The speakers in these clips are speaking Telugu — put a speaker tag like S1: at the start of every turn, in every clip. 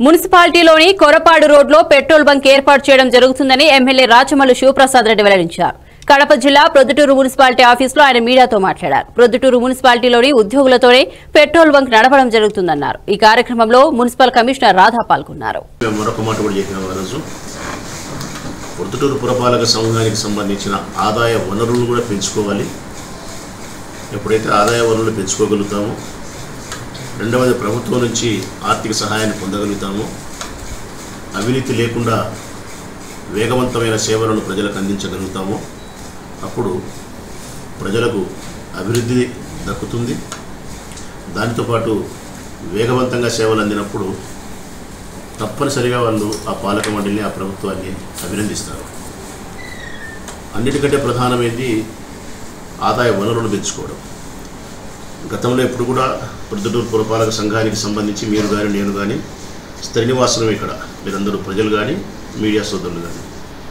S1: మున్సిపాలిటీలోని కొరపాడు రోడ్లో పెట్రోల్ బంక్ ఏర్పాటు చేయడం జరుగుతుందని ఎమ్మెల్యే రాచమల్లు శివప్రసాద్ రెడ్డి వెల్లడించారు కడప జిల్లా ప్రొద్దుటూరు మున్సిపాలిటీ ఆఫీసులో ఆయన మీడియాతో మాట్లాడారు ప్రొద్దుటూరు మున్సిపాలిటీలోని ఉద్యోగులతోనే పెట్రోల్ బంక్ నడపడం జరుగుతుందన్నారు ఈ కార్యక్రమంలో మున్సిపల్ కమిషనర్ రాధా పాల్గొన్నారు
S2: మేము మరొక మాట కూడా చెప్పినాం ఆ రోజు పొద్దుటూరు పురపాలక సంఘానికి సంబంధించిన ఆదాయ వనరులను కూడా పెంచుకోవాలి ఎప్పుడైతే ఆదాయ వనరులు పెంచుకోగలుగుతామో రెండవది ప్రభుత్వం నుంచి ఆర్థిక సహాయాన్ని పొందగలుగుతామో అవినీతి లేకుండా వేగవంతమైన సేవలను ప్రజలకు అందించగలుగుతామో అప్పుడు ప్రజలకు అభివృద్ధి దక్కుతుంది దానితో పాటు వేగవంతంగా సేవలు అందినప్పుడు తప్పనిసరిగా వాళ్ళు ఆ పాలక మండలిని ఆ ప్రభుత్వాన్ని అభినందిస్తారు అన్నిటికంటే ప్రధానమైనది ఆదాయ వనరులు పెంచుకోవడం గతంలో ఎప్పుడు కూడా ప్రొద్దుటూరు పురపాలక సంఘానికి సంబంధించి మీరు కానీ నేను కానీ శ్రీనివాసనం ఇక్కడ మీరందరూ ప్రజలు కానీ మీడియా సోదరులు కానీ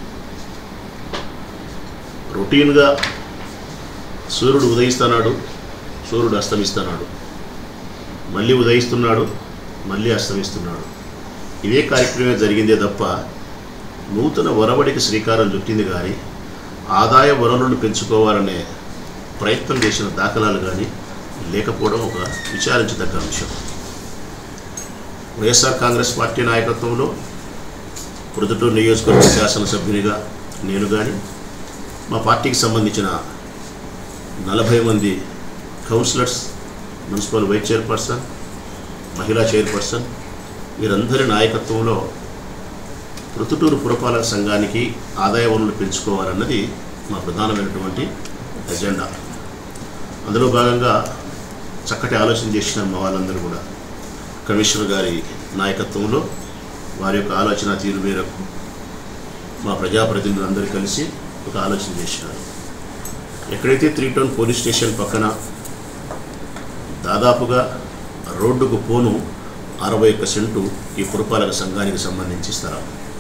S2: రొటీన్గా సూర్యుడు ఉదయిస్తున్నాడు సూర్యుడు అస్తమిస్తున్నాడు మళ్ళీ ఉదయిస్తున్నాడు మళ్ళీ అస్తమిస్తున్నాడు ఇదే కార్యక్రమమే జరిగిందే తప్ప నూతన వరవడికి శ్రీకారం చుట్టింది కానీ ఆదాయ వనరులను పెంచుకోవాలనే ప్రయత్నం చేసిన దాఖలాలు కానీ లేకపోవడం ఒక విచారించదగ్గ అంశం వైఎస్ఆర్ కాంగ్రెస్ పార్టీ నాయకత్వంలో ప్రొద్దుటూరు నియోజకవర్గ శాసనసభ్యునిగా నేను కానీ మా పార్టీకి సంబంధించిన నలభై మంది కౌన్సిలర్స్ మున్సిపల్ వైస్ చైర్పర్సన్ మహిళా చైర్పర్సన్ వీరందరి నాయకత్వంలో ప్రొద్దుటూరు పురపాలక సంఘానికి ఆదాయ వనరులు పెంచుకోవాలన్నది మా ప్రధానమైనటువంటి ఎజెండా అందులో భాగంగా చక్కటి ఆలోచన చేసిన మా వాళ్ళందరూ కూడా కమిషనర్ గారి నాయకత్వంలో వారి యొక్క ఆలోచన తీరు మేరకు మా ప్రజాప్రతినిధులు అందరూ కలిసి ఒక ఆలోచన చేసినారు ఎక్కడైతే త్రీ టౌన్ పోలీస్ స్టేషన్ పక్కన దాదాపుగా రోడ్డుకు పోను అరవై ఒక్క సెంటు ఈ పురపాలక సంఘానికి సంబంధించి స్థలం